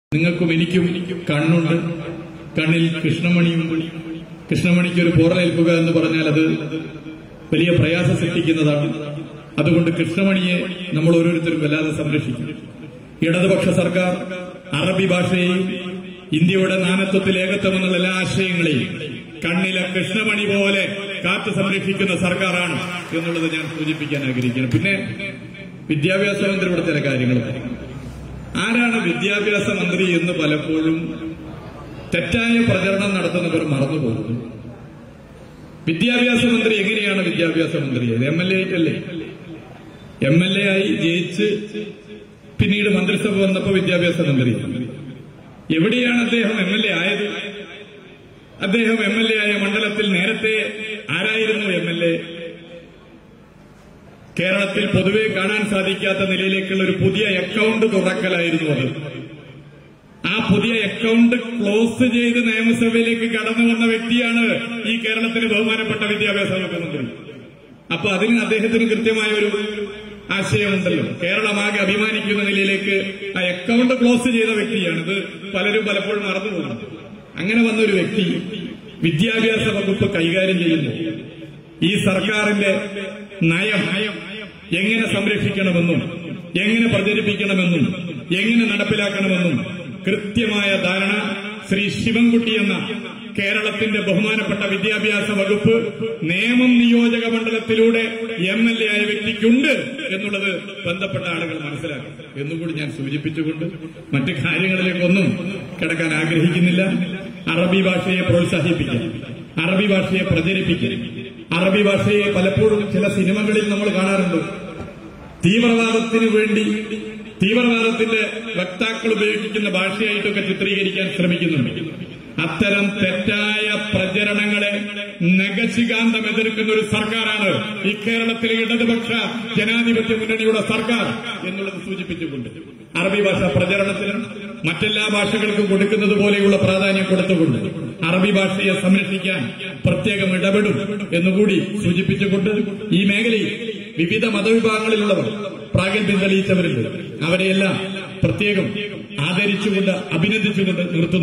നിങ്ങൾക്കും എനിക്കും കണ്ണുണ്ട് കണ്ണിൽ കൃഷ്ണമണിയും കൃഷ്ണമണിക്ക് ഒരു പോറലേൽക്കുക എന്ന് പറഞ്ഞാൽ അത് വലിയ പ്രയാസം സൃഷ്ടിക്കുന്നതാണ് അതുകൊണ്ട് കൃഷ്ണമണിയെ നമ്മൾ ഓരോരുത്തരും വല്ലാതെ സംരക്ഷിക്കും ഇടതുപക്ഷ സർക്കാർ അറബി ഭാഷയെയും ഇന്ത്യയുടെ നാനത്വത്തിൽ ഏകത്വം എന്നുള്ള എല്ലാ ആശയങ്ങളെയും കണ്ണിലെ കൃഷ്ണമണി പോലെ കാത്തു സംരക്ഷിക്കുന്ന സർക്കാരാണ് എന്നുള്ളത് ഞാൻ സൂചിപ്പിക്കാൻ ആഗ്രഹിക്കുന്നു പിന്നെ വിദ്യാഭ്യാസ മന്ത്രി ഇവിടെ ചില കാര്യങ്ങൾ പറയും ആരാണ് വിദ്യാഭ്യാസ മന്ത്രി എന്ന് പലപ്പോഴും തെറ്റായ പ്രചരണം നടത്തുന്നവർ മറന്നുപോകുന്നു വിദ്യാഭ്യാസ മന്ത്രി എങ്ങനെയാണ് വിദ്യാഭ്യാസ മന്ത്രി എം എൽ എ അല്ലേ എം എൽ എ ആയി ജയിച്ച് പിന്നീട് മന്ത്രിസഭ വന്നപ്പോൾ വിദ്യാഭ്യാസ മന്ത്രി എവിടെയാണ് അദ്ദേഹം എം എൽ എ ആയത് അദ്ദേഹം എം എൽ എ ആയ മണ്ഡലത്തിൽ നേരത്തെ ആരായിരുന്നു എം എൽ എ കേരളത്തിൽ പൊതുവെ കാണാൻ സാധിക്കാത്ത നിലയിലേക്കുള്ള ഒരു പുതിയ അക്കൗണ്ട് തുറക്കലായിരുന്നു അത് ആ പുതിയ അക്കൗണ്ട് ക്ലോസ് ചെയ്ത് നിയമസഭയിലേക്ക് കടന്നു വന്ന വ്യക്തിയാണ് ഈ കേരളത്തിന് ബഹുമാനപ്പെട്ട വിദ്യാഭ്യാസ വകുപ്പ് മന്ത്രി അപ്പൊ അതിന് അദ്ദേഹത്തിന് കൃത്യമായ ഒരു ആശയമുണ്ടല്ലോ കേരളമാകെ അഭിമാനിക്കുന്ന നിലയിലേക്ക് ആ അക്കൗണ്ട് ക്ലോസ് ചെയ്ത വ്യക്തിയാണ് ഇത് പലരും പലപ്പോഴും മറന്നു പോകുന്നു അങ്ങനെ വന്ന ഒരു വ്യക്തി വിദ്യാഭ്യാസ വകുപ്പ് കൈകാര്യം ചെയ്യുന്നു ഈ സർക്കാരിന്റെ നയം എങ്ങനെ സംരക്ഷിക്കണമെന്നും എങ്ങനെ പ്രചരിപ്പിക്കണമെന്നും എങ്ങനെ നടപ്പിലാക്കണമെന്നും കൃത്യമായ ധാരണ ശ്രീ ശിവൻകുട്ടി എന്ന കേരളത്തിന്റെ ബഹുമാനപ്പെട്ട വിദ്യാഭ്യാസ വകുപ്പ് നേമം നിയോജക മണ്ഡലത്തിലൂടെ എം എൽ എ ആയ വ്യക്തിക്കുണ്ട് എന്നുള്ളത് ബന്ധപ്പെട്ട ആളുകൾ മനസ്സിലാക്കും എന്നുകൂടി ഞാൻ സൂചിപ്പിച്ചുകൊണ്ട് മറ്റ് കാര്യങ്ങളിലേക്കൊന്നും കിടക്കാൻ ആഗ്രഹിക്കുന്നില്ല അറബി ഭാഷയെ പ്രോത്സാഹിപ്പിക്കുക അറബി ഭാഷയെ പ്രചരിപ്പിക്കുക അറബി ഭാഷയെ പലപ്പോഴും ചില സിനിമകളിൽ നമ്മൾ കാണാറുണ്ട് തീവ്രവാദത്തിന് വേണ്ടി തീവ്രവാദത്തിന്റെ വക്താക്കൾ ഉപയോഗിക്കുന്ന ഭാഷയായിട്ടൊക്കെ ചിത്രീകരിക്കാൻ ശ്രമിക്കുന്നുണ്ട് അത്തരം തെറ്റായ പ്രചരണങ്ങളെ നഗശികാന്തം എതിർക്കുന്ന ഒരു സർക്കാരാണ് ഈ കേരളത്തിലെ ഇടതുപക്ഷ ജനാധിപത്യ മുന്നണിയുടെ സർക്കാർ എന്നുള്ളത് സൂചിപ്പിച്ചുകൊണ്ട് അറബി ഭാഷ പ്രചരണത്തിന് മറ്റെല്ലാ ഭാഷകൾക്കും കൊടുക്കുന്നത് പോലെയുള്ള പ്രാധാന്യം കൊടുത്തുകൊണ്ട് അറബി ഭാഷയെ സംരക്ഷിക്കാൻ പ്രത്യേകം ഇടപെടും എന്നുകൂടി സൂചിപ്പിച്ചുകൊണ്ട് ഈ മേഖലയിൽ വിവിധ മതവിഭാഗങ്ങളിലുള്ളവർ പ്രാഗൽഭ്യം തെളിയിച്ചവരുണ്ട് അവരെയെല്ലാം പ്രത്യേകം ആദരിച്ചുകൊണ്ട് അഭിനന്ദിച്ചുകൊണ്ട് നിർത്തുന്നു